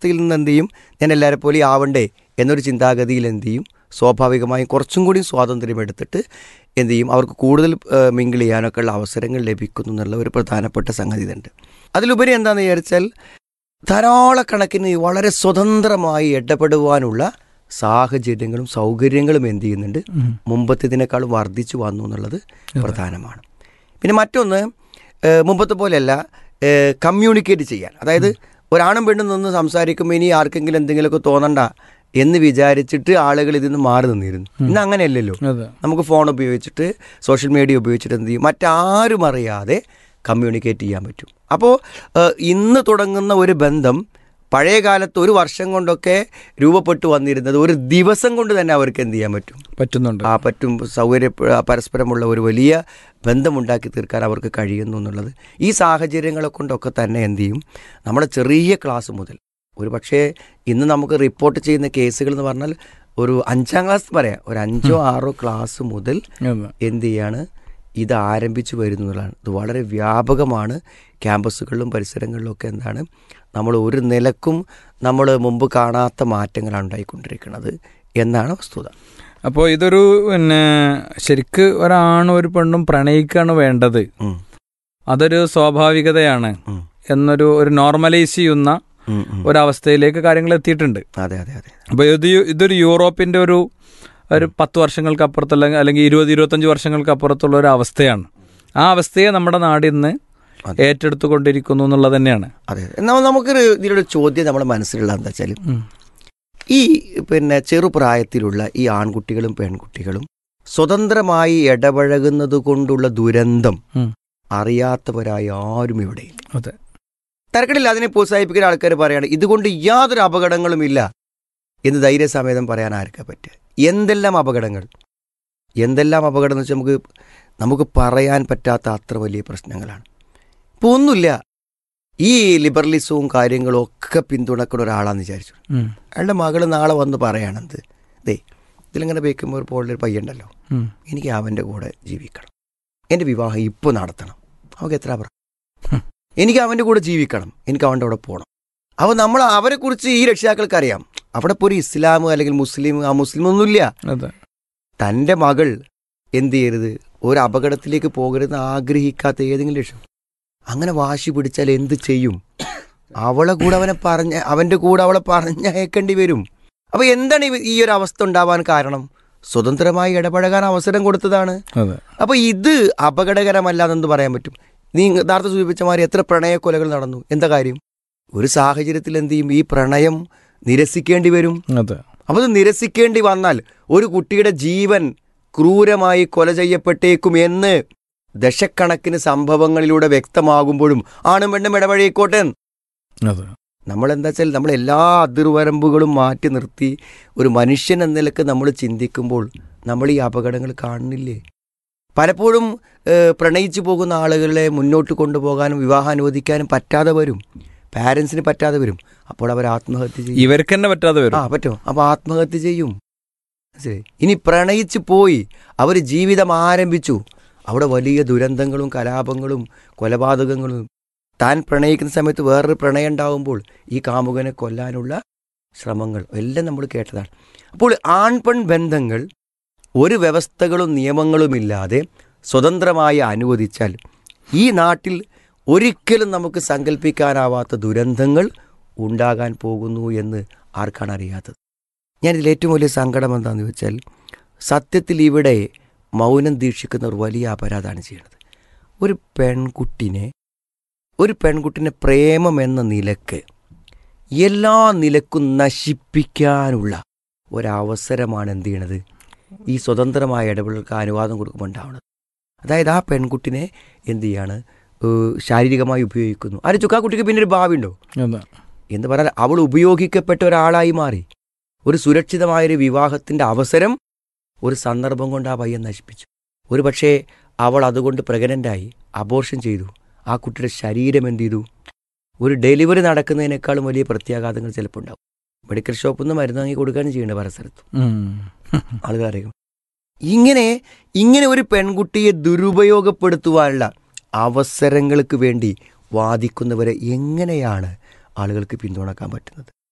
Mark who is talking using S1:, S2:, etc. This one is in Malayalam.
S1: അവസ്ഥയിൽ നിന്ന് എന്ത് ചെയ്യും ഞാൻ എല്ലാവരെ പോലെ ആവണ്ടേ എന്നൊരു ചിന്താഗതിയിൽ എന്ത് ചെയ്യും സ്വാഭാവികമായും കുറച്ചും കൂടി സ്വാതന്ത്ര്യം എടുത്തിട്ട് എന്ത് ചെയ്യും അവർക്ക് കൂടുതൽ മിങ്കിൾ ചെയ്യാനൊക്കെ ഉള്ള അവസരങ്ങൾ ലഭിക്കുന്നു എന്നുള്ള ഒരു പ്രധാനപ്പെട്ട സംഗതി ഇതുണ്ട് അതിലുപരി എന്താണെന്ന് വിചാരിച്ചാൽ ധാരാളക്കണക്കിന് വളരെ സ്വതന്ത്രമായി ഇടപെടുവാനുള്ള സാഹചര്യങ്ങളും സൗകര്യങ്ങളും എന്ത് ചെയ്യുന്നുണ്ട് മുമ്പത്തേതിനേക്കാളും വർദ്ധിച്ചു വന്നു എന്നുള്ളത് പ്രധാനമാണ് പിന്നെ മറ്റൊന്ന് ഏഹ് മുമ്പത്തെ പോലെയല്ല കമ്മ്യൂണിക്കേറ്റ് ചെയ്യാൻ അതായത് ഒരാണും പെണ്ണും നിന്ന് സംസാരിക്കുമ്പോൾ ഇനി ആർക്കെങ്കിലും എന്തെങ്കിലുമൊക്കെ തോന്നണ്ട എന്ന് വിചാരിച്ചിട്ട് ആളുകൾ ഇതിൽ നിന്ന് മാറി നിന്നിരുന്നു ഇന്ന് അങ്ങനെയല്ലല്ലോ
S2: അതെ
S1: നമുക്ക് ഫോൺ ഉപയോഗിച്ചിട്ട് സോഷ്യൽ മീഡിയ ഉപയോഗിച്ചിട്ട് എന്ത് ചെയ്യും മറ്റാരും അറിയാതെ കമ്മ്യൂണിക്കേറ്റ് ചെയ്യാൻ പറ്റും അപ്പോൾ ഇന്ന് തുടങ്ങുന്ന ഒരു ബന്ധം പഴയ കാലത്ത് ഒരു വർഷം കൊണ്ടൊക്കെ രൂപപ്പെട്ടു വന്നിരുന്നത് ഒരു ദിവസം കൊണ്ട് തന്നെ അവർക്ക് എന്ത് ചെയ്യാൻ പറ്റും
S2: പറ്റുന്നുണ്ട്
S1: ആ പറ്റും സൗകര്യ പരസ്പരമുള്ള ഒരു വലിയ ബന്ധമുണ്ടാക്കി തീർക്കാൻ അവർക്ക് കഴിയുന്നു എന്നുള്ളത് ഈ സാഹചര്യങ്ങളെ കൊണ്ടൊക്കെ തന്നെ എന്ത് ചെയ്യും നമ്മുടെ ചെറിയ ക്ലാസ് മുതൽ ഒരു പക്ഷേ ഇന്ന് നമുക്ക് റിപ്പോർട്ട് ചെയ്യുന്ന കേസുകൾ എന്ന് പറഞ്ഞാൽ ഒരു അഞ്ചാം ക്ലാസ് പറയാം ഒരു അഞ്ചോ ആറോ ക്ലാസ് മുതൽ
S2: അതെ
S1: എന്ത് ചെയ്യാണ് ഇത് ആരംഭിച്ചു വരുന്നു എന്നുള്ളതാണ് ഇത് വളരെ വ്യാപകമാണ് ക്യാമ്പസുകളിലും പരിസരങ്ങളിലും ഒക്കെ എന്താണ് നമ്മൾ ഒരു നിലക്കും നമ്മൾ മുമ്പ് കാണാത്ത മാറ്റങ്ങളാണ് ഉണ്ടായിക്കൊണ്ടിരിക്കുന്നത് എന്നാണ് വസ്തുത
S2: അപ്പോൾ ഇതൊരു പിന്നെ ശരിക്ക് ഒരാണും ഒരു പെണ്ണും പ്രണയിക്കാണ് വേണ്ടത്
S1: ഉം,
S2: അതൊരു സ്വാഭാവികതയാണ്
S1: ഉം,
S2: എന്നൊരു ഒരു നോർമലൈസ് ചെയ്യുന്ന
S1: ഉം, ഉം.
S2: ഒരവസ്ഥയിലേക്ക് കാര്യങ്ങൾ എത്തിയിട്ടുണ്ട്
S1: അതെ അതെ അതെ
S2: അപ്പോൾ ഇത് യു- ഇതൊരു യൂറോപ്പിന്റെ ഒരു ഒരു പത്ത് വർഷങ്ങൾക്ക് അപ്പുറത്തുള്ള അല്ലെങ്കിൽ ഇരുപത് ഇരുപത്തഞ്ച് വർഷങ്ങൾക്ക് അപ്പുറത്തുള്ള ഒരു അവസ്ഥയാണ് ആ അവസ്ഥയെ നമ്മുടെ നാട് ഇന്ന്
S1: അതെ.
S2: ഏറ്റെടുത്തുകൊണ്ടിരിക്കുന്നു എന്നുള്ളത് തന്നെയാണ്
S1: അതെ എന്നാൽ നമുക്കൊരു ഇതിലൊരു ചോദ്യം നമ്മുടെ മനസ്സിലുള്ള എന്താ വെച്ചാൽ ഈ പിന്നെ ചെറുപ്രായത്തിലുള്ള ഈ ആൺകുട്ടികളും പെൺകുട്ടികളും സ്വതന്ത്രമായി ഇടപഴകുന്നത് കൊണ്ടുള്ള ദുരന്തം
S2: ഉം.
S1: അറിയാത്തവരായി ആരും ഇവിടെയില്ല
S2: അതെ
S1: തരക്കടില്ല അതിനെ പ്രോത്സാഹിപ്പിക്കുന്ന ആൾക്കാർ പറയാണ് ഇതുകൊണ്ട് യാതൊരു അപകടങ്ങളുമില്ല എന്ന് ധൈര്യസമേതം പറയാൻ ആർക്കാ പറ്റുക എന്തെല്ലാം അപകടങ്ങൾ എന്തെല്ലാം അപകടം എന്ന് വെച്ചാൽ നമുക്ക് നമുക്ക് പറയാൻ പറ്റാത്ത അത്ര വലിയ പ്രശ്നങ്ങളാണ് ഇപ്പോൾ ഒന്നുമില്ല ഈ ലിബറലിസവും കാര്യങ്ങളും ഒക്കെ പിന്തുണക്കുന്ന ഒരാളാന്ന് വിചാരിച്ചു
S2: ഉം.
S1: അയാളുടെ മകൾ നാളെ വന്ന് പറയാണെന്ത് ദേ ഇതിലിങ്ങനെ വെക്കുമ്പോൾ ഒരു പോലൊരു പയ്യുണ്ടല്ലോ
S2: ഉം.
S1: എനിക്ക് അവൻ്റെ കൂടെ ജീവിക്കണം എൻ്റെ വിവാഹം ഇപ്പോൾ നടത്തണം അവൾക്ക് എത്ര പറ
S2: ഹും.
S1: എനിക്ക് അവൻ്റെ കൂടെ ജീവിക്കണം എനിക്ക് അവൻ്റെ കൂടെ പോകണം അപ്പോൾ നമ്മൾ അവരെക്കുറിച്ച് ഈ രക്ഷിതാക്കൾക്ക് അറിയാം അവിടെ ഇപ്പോൾ ഒരു ഇസ്ലാം അല്ലെങ്കിൽ മുസ്ലിം ആ മുസ്ലിം ഒന്നുമില്ല
S2: അതെ
S1: തൻ്റെ മകൾ എന്ത് ചെയ്യരുത് ഒരു അപകടത്തിലേക്ക് പോകരുതെന്ന് ആഗ്രഹിക്കാത്ത ഏതെങ്കിലും ലക്ഷ്യം അങ്ങനെ വാശി പിടിച്ചാൽ എന്ത് ചെയ്യും അവളെ കൂടെ അവനെ പറഞ്ഞ അവൻ്റെ കൂടെ അവളെ പറഞ്ഞയക്കേണ്ടി വരും അപ്പോൾ എന്താണ് ഈ- ഈ ഒരു അവസ്ഥ ഉണ്ടാവാൻ കാരണം സ്വതന്ത്രമായി ഇടപഴകാൻ അവസരം കൊടുത്തതാണ്
S2: അതെ
S1: അപ്പോൾ ഇത് അപകടകരമല്ലാതെന്ത് പറയാൻ പറ്റും നീ യഥാർത്ഥ സൂചിപ്പിച്ച മാതിരി എത്ര പ്രണയക്കൊലകൾ നടന്നു എന്താ കാര്യം ഒരു സാഹചര്യത്തിൽ എന്ത് ചെയ്യും ഈ പ്രണയം നിരസിക്കേണ്ടി വരും
S2: അതെ
S1: അപ്പോൾ ഇത് നിരസിക്കേണ്ടി വന്നാൽ ഒരു കുട്ടിയുടെ ജീവൻ ക്രൂരമായി കൊല ചെയ്യപ്പെട്ടേക്കും എന്ന് ദശക്കണക്കിന് സംഭവങ്ങളിലൂടെ വ്യക്തമാകുമ്പോഴും ആണും പെണ്ണും ഇടപഴകിക്കോട്ടെ
S2: അതെ
S1: നമ്മൾ എന്താ വെച്ചാൽ നമ്മൾ എല്ലാ അതിർവരമ്പുകളും മാറ്റി നിർത്തി ഒരു മനുഷ്യൻ എന്ന നിലക്ക് നമ്മൾ ചിന്തിക്കുമ്പോൾ നമ്മൾ ഈ അപകടങ്ങൾ കാണുന്നില്ലേ പലപ്പോഴും ഏഹ്, പ്രണയിച്ചു പോകുന്ന ആളുകളെ മുന്നോട്ട് കൊണ്ടുപോകാനും വിവാഹം അനുവദിക്കാനും പറ്റാതെ വരും പാരൻസിന് പറ്റാതെ വരും അപ്പോൾ അവർ ആത്മഹത്യ ചെയ്യും
S2: ഇവർക്ക് തന്നെ പറ്റാതെ
S1: ആ
S2: വരും
S1: പറ്റും അപ്പോൾ ആത്മഹത്യ ചെയ്യും മനസ്സിലായി ഇനി പ്രണയിച്ച് പോയി അവർ ജീവിതം ആരംഭിച്ചു അവിടെ വലിയ ദുരന്തങ്ങളും കലാപങ്ങളും കൊലപാതകങ്ങളും താൻ പ്രണയിക്കുന്ന സമയത്ത് വേറൊരു പ്രണയം ഉണ്ടാവുമ്പോൾ ഈ കാമുകനെ കൊല്ലാനുള്ള ശ്രമങ്ങൾ എല്ലാം നമ്മൾ കേട്ടതാണ് അപ്പോൾ ആൺപെൺ ബന്ധങ്ങൾ ഒരു വ്യവസ്ഥകളും നിയമങ്ങളുമില്ലാതെ സ്വതന്ത്രമായി അനുവദിച്ചാൽ ഈ നാട്ടിൽ ഒരിക്കലും നമുക്ക് സങ്കല്പിക്കാനാവാത്ത ദുരന്തങ്ങൾ ഉണ്ടാകാൻ പോകുന്നു എന്ന് ആർക്കാണ് അറിയാത്തത് ഞാനിതിൽ ഏറ്റവും വലിയ സങ്കടം എന്താണെന്ന് വെച്ചാൽ സത്യത്തിൽ ഇവിടെ മൗനം ദീക്ഷിക്കുന്ന ഒരു വലിയ അപരാധമാണ് ചെയ്യുന്നത് ഒരു പെൺകുട്ടിനെ ഒരു പെൺകുട്ടിനെ പ്രേമം എന്ന നിലക്ക് എല്ലാ നിലക്കും നശിപ്പിക്കാനുള്ള ഒരവസരമാണ് എന്ത് ചെയ്യണത് ഈ സ്വതന്ത്രമായ ഇടപെടലുകൾക്ക് അനുവാദം കൊടുക്കുമ്പോൾ ഉണ്ടാവുന്നത് അതായത് ആ പെൺകുട്ടിനെ എന്ത് ചെയ്യാണ് ഏഹ് ശാരീരികമായി ഉപയോഗിക്കുന്നു ആലോചിച്ചു ആ കുട്ടിക്ക് പിന്നെ ഒരു ഭാവി ഉണ്ടോ
S2: അതെ
S1: എന്ന് പറഞ്ഞാൽ അവൾ ഉപയോഗിക്കപ്പെട്ട ഒരാളായി മാറി ഒരു സുരക്ഷിതമായൊരു വിവാഹത്തിൻ്റെ അവസരം ഒരു സന്ദർഭം കൊണ്ട് ആ പയ്യൻ നശിപ്പിച്ചു ഒരു പക്ഷേ അവൾ അതുകൊണ്ട് പ്രഗ്നൻ്റായി അബോർഷൻ ചെയ്തു ആ കുട്ടിയുടെ ശരീരം എന്ത് ചെയ്തു ഒരു ഡെലിവറി നടക്കുന്നതിനേക്കാളും വലിയ പ്രത്യാഘാതങ്ങൾ ചിലപ്പോൾ ഉണ്ടാവും മെഡിക്കൽ ഷോപ്പിൽ നിന്ന് മരുന്ന് വാങ്ങി കൊടുക്കുകയാണ് ചെയ്യേണ്ടത് പല സ്ഥലത്തും
S2: ഉം.
S1: ആളുകൾ അറിയും ഇങ്ങനെ ഇങ്ങനെ ഒരു പെൺകുട്ടിയെ ദുരുപയോഗപ്പെടുത്തുവാനുള്ള അവസരങ്ങൾക്ക് വേണ്ടി വാദിക്കുന്നവരെ എങ്ങനെയാണ് ആളുകൾക്ക് പിന്തുണക്കാൻ പറ്റുന്നത്